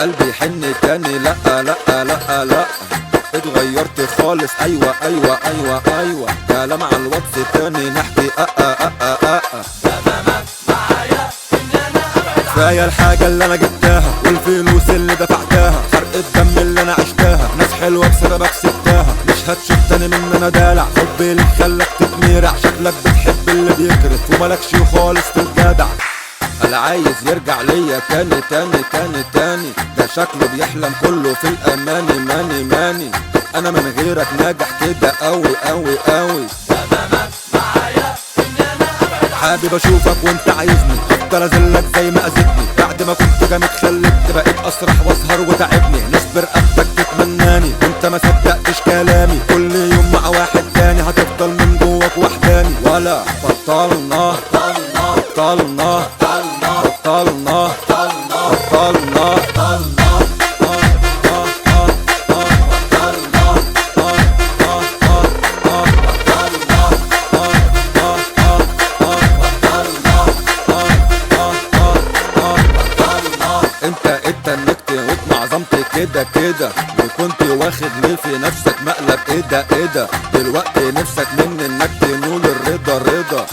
قلبي يحن تاني لا لا لا لا اتغيرت خالص ايوه ايوه ايوه ايوه كلام على الواتس تاني نحكي اه اه اه اه اه كفاية الحاجة اللي انا جبتها والفلوس اللي دفعتها فرق الدم اللي انا عشتها ناس حلوة بسببك سبتها مش هتشوف تاني من انا دالع حبي ليك خلك تتميرع شكلك بتحب اللي بيكرف وملكش خالص في الجدع انا عايز يرجع ليا تاني تاني تاني تاني ده شكله بيحلم كله في الاماني ماني ماني انا من غيرك ناجح كده قوي قوي قوي حابب اشوفك وانت عايزني افضل ازلك زي ما اذيتني بعد ما كنت جامد خليت بقيت اسرح واسهر وتعبني نصبر رقبتك تتمناني وانت ما صدقتش كلامي كل يوم مع واحد تاني هتفضل من جواك وحداني ولا بطلنا بطلنا بطلنا بطلنا انت اتنكت واتمعظمت كده كده وكنت واخد ليه في نفسك مقلب ايه ده ايه ده دلوقتي نفسك مني انك تنول الرضا الرضا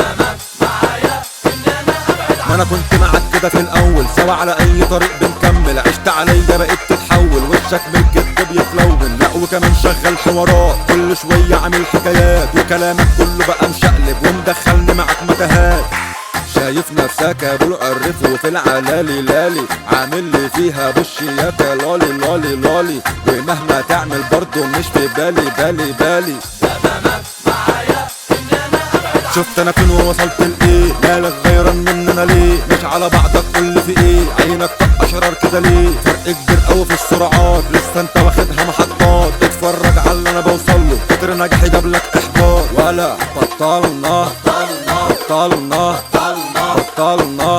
ما انا كنت معاك كده في الاول سوا على اي طريق بنكمل عشت عليا بقيت تتحول وشك من الكدب بيتلون لا وكمان شغال حوارات كل شويه عامل حكايات وكلامك كله بقى مشقلب ومدخلني معاك متاهات شايف نفسك ابو القرف وفي العلالي لالي عامل لي فيها بشياكة لالي لالي لالي ومهما تعمل برضه مش في بالي بالي بالي شفت انا فين ووصلت لايه مالك غيران مننا ليه مش على بعضك قول في ايه عينك طق اشرار كده ليه فرق كبير قوي في السرعات لسه انت واخدها محطات اتفرج على اللي انا بوصل له كتر نجاحي جاب لك احباط ولا بطلنا بطلنا بطلنا بطلنا